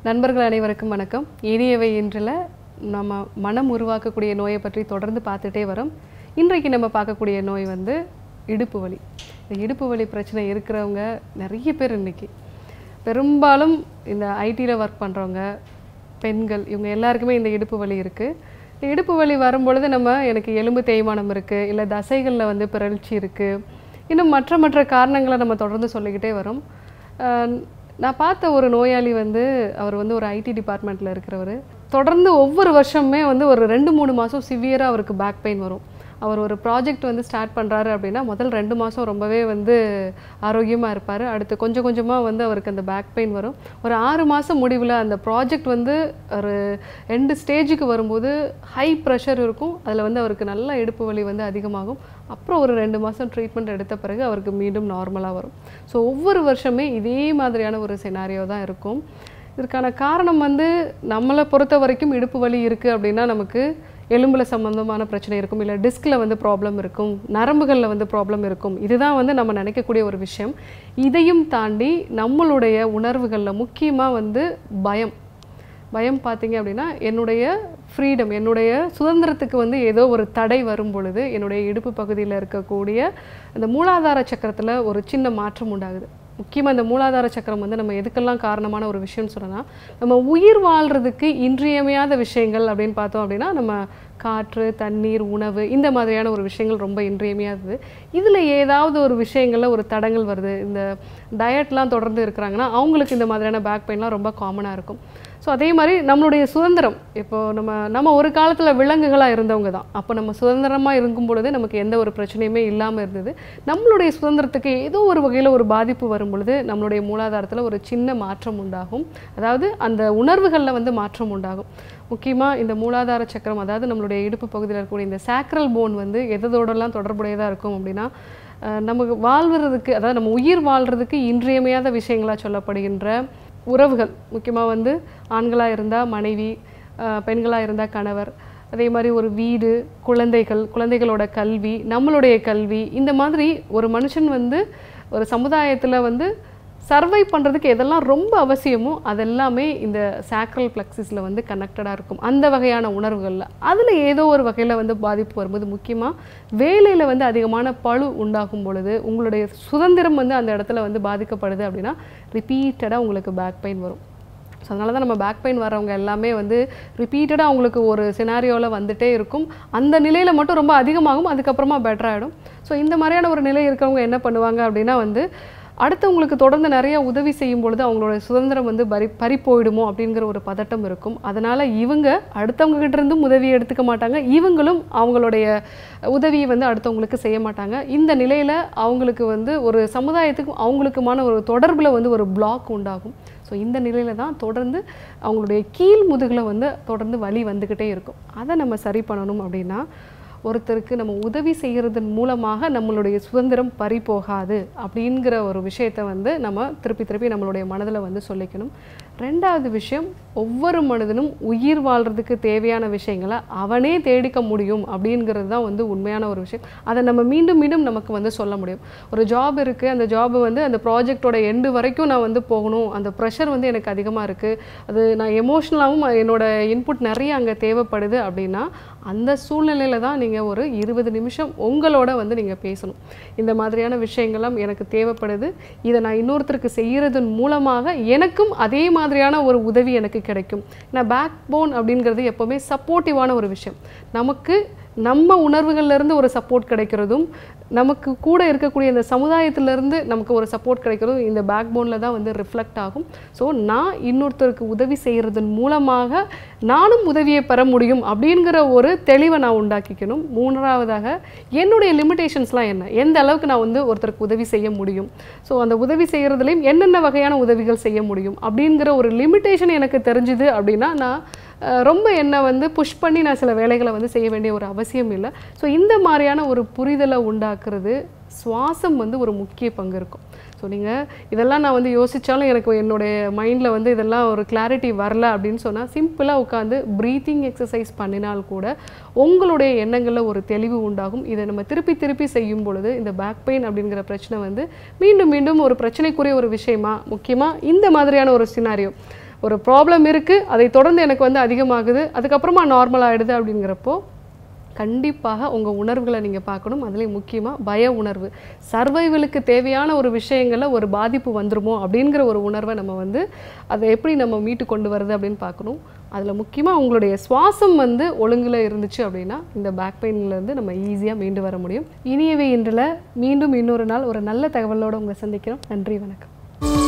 நண்பர்கள் அனைவருக்கும் வணக்கம் இனியவை இன்றில் நம்ம மனம் உருவாக்கக்கூடிய நோயை பற்றி தொடர்ந்து பார்த்துட்டே வரோம் இன்றைக்கு நம்ம பார்க்கக்கூடிய நோய் வந்து இடுப்பு வலி இந்த இடுப்பு வலி பிரச்சனை இருக்கிறவங்க நிறைய பேர் இன்னைக்கு பெரும்பாலும் இந்த ஐடியில் ஒர்க் பண்ணுறவங்க பெண்கள் இவங்க எல்லாருக்குமே இந்த இடுப்பு வலி இருக்குது இந்த இடுப்பு வலி வரும்பொழுது நம்ம எனக்கு எலும்பு தேய்மானம் இருக்குது இல்லை தசைகளில் வந்து பிறழ்ச்சி இருக்குது இன்னும் மற்ற மற்ற காரணங்களை நம்ம தொடர்ந்து சொல்லிக்கிட்டே வரோம் அஹ் நான் பார்த்த ஒரு நோயாளி வந்து அவர் வந்து ஒரு ஐடி டிபார்ட்மெண்ட்டில் இருக்கிறவர் தொடர்ந்து ஒவ்வொரு வருஷமுமே வந்து ஒரு ரெண்டு மூணு மாதம் சிவியராக அவருக்கு பேக் பெயின் வரும் அவர் ஒரு ப்ராஜெக்ட் வந்து ஸ்டார்ட் பண்ணுறாரு அப்படின்னா முதல் ரெண்டு மாதம் ரொம்பவே வந்து ஆரோக்கியமாக இருப்பார் அடுத்து கொஞ்சம் கொஞ்சமாக வந்து அவருக்கு அந்த பேக் பெயின் வரும் ஒரு ஆறு மாதம் முடிவில் அந்த ப்ராஜெக்ட் வந்து ஒரு ரெண்டு ஸ்டேஜுக்கு வரும்போது ஹை ப்ரெஷர் இருக்கும் அதில் வந்து அவருக்கு நல்ல இடுப்பு வலி வந்து அதிகமாகும் அப்புறம் ஒரு ரெண்டு மாதம் ட்ரீட்மெண்ட் எடுத்த பிறகு அவருக்கு மீண்டும் நார்மலாக வரும் ஸோ ஒவ்வொரு வருஷமே இதே மாதிரியான ஒரு சினாரியோ தான் இருக்கும் இதற்கான காரணம் வந்து நம்மளை பொறுத்த வரைக்கும் இடுப்பு வலி இருக்குது அப்படின்னா நமக்கு எலும்புல சம்மந்தமான பிரச்சனை இருக்கும் இல்லை டிஸ்கில் வந்து ப்ராப்ளம் இருக்கும் நரம்புகளில் வந்து ப்ராப்ளம் இருக்கும் இதுதான் வந்து நம்ம நினைக்கக்கூடிய ஒரு விஷயம் இதையும் தாண்டி நம்மளுடைய உணர்வுகளில் முக்கியமாக வந்து பயம் பயம் பார்த்தீங்க அப்படின்னா என்னுடைய ஃப்ரீடம் என்னுடைய சுதந்திரத்துக்கு வந்து ஏதோ ஒரு தடை வரும் பொழுது என்னுடைய இடுப்பு பகுதியில் இருக்கக்கூடிய அந்த மூலாதார சக்கரத்தில் ஒரு சின்ன மாற்றம் உண்டாகுது முக்கியமாக இந்த மூலாதார சக்கரம் வந்து நம்ம எதுக்கெல்லாம் காரணமான ஒரு விஷயம்னு சொன்னோன்னா நம்ம உயிர் வாழ்கிறதுக்கு இன்றியமையாத விஷயங்கள் அப்படின்னு பார்த்தோம் அப்படின்னா நம்ம காற்று தண்ணீர் உணவு இந்த மாதிரியான ஒரு விஷயங்கள் ரொம்ப இன்றியமையாதது இதில் ஏதாவது ஒரு விஷயங்களில் ஒரு தடங்கள் வருது இந்த டயட்லாம் தொடர்ந்து இருக்கிறாங்கன்னா அவங்களுக்கு இந்த மாதிரியான பேக் பெயின்லாம் ரொம்ப காமனாக இருக்கும் ஸோ அதே மாதிரி நம்மளுடைய சுதந்திரம் இப்போ நம்ம நம்ம ஒரு காலத்தில் விலங்குகளாக இருந்தவங்க தான் அப்போ நம்ம சுதந்திரமாக இருக்கும் பொழுது நமக்கு எந்த ஒரு பிரச்சனையுமே இல்லாமல் இருந்தது நம்மளுடைய சுதந்திரத்துக்கு ஏதோ ஒரு வகையில் ஒரு பாதிப்பு வரும் பொழுது நம்மளுடைய மூலாதாரத்தில் ஒரு சின்ன மாற்றம் உண்டாகும் அதாவது அந்த உணர்வுகளில் வந்து மாற்றம் உண்டாகும் முக்கியமாக இந்த மூலாதார சக்கரம் அதாவது நம்மளுடைய இடுப்பு பகுதியில் இருக்கக்கூடிய இந்த சாக்ரல் போன் வந்து எதோடலாம் தொடர்புடையதாக இருக்கும் அப்படின்னா அஹ் நமக்கு வாழ்வதற்கு அதாவது நம்ம உயிர் வாழ்கிறதுக்கு இன்றியமையாத விஷயங்களாக சொல்லப்படுகின்ற உறவுகள் முக்கியமாக வந்து ஆண்களாக இருந்தால் மனைவி பெண்களாக இருந்தால் கணவர் அதே மாதிரி ஒரு வீடு குழந்தைகள் குழந்தைகளோட கல்வி நம்மளுடைய கல்வி இந்த மாதிரி ஒரு மனுஷன் வந்து ஒரு சமுதாயத்தில் வந்து சர்வை பண்ணுறதுக்கு எதெல்லாம் ரொம்ப அவசியமோ அதெல்லாமே இந்த சாக்ரல் பிளக்ஸிஸில் வந்து கனெக்டடாக இருக்கும் அந்த வகையான உணர்வுகளில் அதில் ஏதோ ஒரு வகையில் வந்து பாதிப்பு வரும்போது முக்கியமாக வேலையில் வந்து அதிகமான பழு உண்டாகும் பொழுது உங்களுடைய சுதந்திரம் வந்து அந்த இடத்துல வந்து பாதிக்கப்படுது அப்படின்னா ரிப்பீட்டடாக உங்களுக்கு பேக் பெயின் வரும் ஸோ அதனால தான் நம்ம பேக் பெயின் வரவங்க எல்லாமே வந்து ரிப்பீட்டடாக அவங்களுக்கு ஒரு சினாரியோவில் வந்துட்டே இருக்கும் அந்த நிலையில் மட்டும் ரொம்ப அதிகமாகும் அதுக்கப்புறமா பெட்டர் ஆகிடும் ஸோ இந்த மாதிரியான ஒரு நிலை இருக்கிறவங்க என்ன பண்ணுவாங்க அப்படின்னா வந்து அடுத்தவங்களுக்கு தொடர்ந்து நிறைய உதவி செய்யும் பொழுது அவங்களோட சுதந்திரம் வந்து பறி பறி போயிடுமோ அப்படிங்கிற ஒரு பதட்டம் இருக்கும் அதனால் இவங்க அடுத்தவங்க கிட்ட இருந்தும் உதவி எடுத்துக்க மாட்டாங்க இவங்களும் அவங்களுடைய உதவியை வந்து அடுத்தவங்களுக்கு செய்ய மாட்டாங்க இந்த நிலையில் அவங்களுக்கு வந்து ஒரு சமுதாயத்துக்கும் அவங்களுக்குமான ஒரு தொடர்பில் வந்து ஒரு பிளாக் உண்டாகும் ஸோ இந்த நிலையில தான் தொடர்ந்து அவங்களுடைய கீழ் முதுகில் வந்து தொடர்ந்து வலி வந்துக்கிட்டே இருக்கும் அதை நம்ம சரி பண்ணணும் அப்படின்னா ஒருத்தருக்கு நம்ம உதவி செய்கிறதன் மூலமாக நம்மளுடைய சுதந்திரம் பறி போகாது அப்படிங்கிற ஒரு விஷயத்தை வந்து நம்ம திருப்பி திருப்பி நம்மளுடைய மனதில் வந்து சொல்லிக்கணும் ரெண்டாவது விஷயம் ஒவ்வொரு மனிதனும் உயிர் வாழ்கிறதுக்கு தேவையான விஷயங்களை அவனே தேடிக்க முடியும் அப்படிங்கிறது தான் வந்து உண்மையான ஒரு விஷயம் அதை நம்ம மீண்டும் மீண்டும் நமக்கு வந்து சொல்ல முடியும் ஒரு ஜாப் இருக்குது அந்த ஜாப் வந்து அந்த ப்ராஜெக்டோட எண்டு வரைக்கும் நான் வந்து போகணும் அந்த ப்ரெஷர் வந்து எனக்கு அதிகமாக இருக்குது அது நான் எமோஷ்னலாகவும் என்னோட இன்புட் நிறைய அங்கே தேவைப்படுது அப்படின்னா அந்த சூழ்நிலையில் தான் நீங்கள் ஒரு இருபது நிமிஷம் உங்களோட வந்து நீங்கள் பேசணும் இந்த மாதிரியான விஷயங்கள்லாம் எனக்கு தேவைப்படுது இதை நான் இன்னொருத்தருக்கு செய்கிறதன் மூலமாக எனக்கும் அதே மாதிரியான ஒரு உதவி எனக்கு கிடைக்கும் நான் பேக் போன் அப்படிங்கிறது எப்போவுமே சப்போர்ட்டிவான ஒரு விஷயம் நமக்கு நம்ம உணர்வுகள்லேருந்து ஒரு சப்போர்ட் கிடைக்கிறதும் நமக்கு கூட இருக்கக்கூடிய இந்த சமுதாயத்திலேருந்து நமக்கு ஒரு சப்போர்ட் கிடைக்கிறதும் இந்த பேக் போனில் தான் வந்து ரிஃப்ளெக்ட் ஆகும் ஸோ நான் இன்னொருத்தருக்கு உதவி செய்கிறதன் மூலமாக நானும் உதவியை பெற முடியும் அப்படிங்கிற ஒரு தெளிவை நான் உண்டாக்கிக்கணும் மூன்றாவதாக என்னுடைய லிமிடேஷன்ஸ்லாம் என்ன எந்த அளவுக்கு நான் வந்து ஒருத்தருக்கு உதவி செய்ய முடியும் ஸோ அந்த உதவி செய்கிறதுலையும் என்னென்ன வகையான உதவிகள் செய்ய முடியும் அப்படிங்கிற ஒரு லிமிட்டேஷன் எனக்கு தெரிஞ்சுது அப்படின்னா நான் அஹ், ரொம்ப என்னை வந்து புஷ் பண்ணி நான் சில வேலைகளை வந்து செய்ய வேண்டிய ஒரு அவசியம் இல்லை ஸோ இந்த மாதிரியான ஒரு புரிதலை உண்டாக்குறது சுவாசம் வந்து ஒரு முக்கிய பங்கு இருக்கும் ஸோ நீங்கள் இதெல்லாம் நான் வந்து யோசித்தாலும் எனக்கு என்னுடைய மைண்டில் வந்து இதெல்லாம் ஒரு கிளாரிட்டி வரல அப்படின்னு சொன்னால் சிம்பிளாக உட்காந்து ப்ரீத்திங் எக்ஸசைஸ் பண்ணினால் கூட உங்களுடைய எண்ணங்களில் ஒரு தெளிவு உண்டாகும் இதை நம்ம திருப்பி திருப்பி செய்யும் பொழுது இந்த பேக் பெயின் அப்படிங்கிற பிரச்சனை வந்து மீண்டும் மீண்டும் ஒரு பிரச்சனைக்குரிய ஒரு விஷயமா முக்கியமாக இந்த மாதிரியான ஒரு சினாரியோ ஒரு ப்ராப்ளம் இருக்குது அதை தொடர்ந்து எனக்கு வந்து அதிகமாகுது அதுக்கப்புறமா நார்மல் ஆகிடுது அப்படிங்கிறப்போ கண்டிப்பாக உங்கள் உணர்வுகளை நீங்கள் பார்க்கணும் அதுலேயும் முக்கியமாக பய உணர்வு சர்வைவலுக்கு தேவையான ஒரு விஷயங்களில் ஒரு பாதிப்பு வந்துருமோ அப்படிங்கிற ஒரு உணர்வை நம்ம வந்து அதை எப்படி நம்ம மீட்டு கொண்டு வருது அப்படின்னு பார்க்கணும் அதில் முக்கியமாக உங்களுடைய சுவாசம் வந்து ஒழுங்கில் இருந்துச்சு அப்படின்னா இந்த பேக் பெயின்லேருந்து நம்ம ஈஸியாக மீண்டு வர முடியும் இனியவை இன்றில் மீண்டும் இன்னொரு நாள் ஒரு நல்ல தகவலோடு உங்களை சந்திக்கிறோம் நன்றி வணக்கம்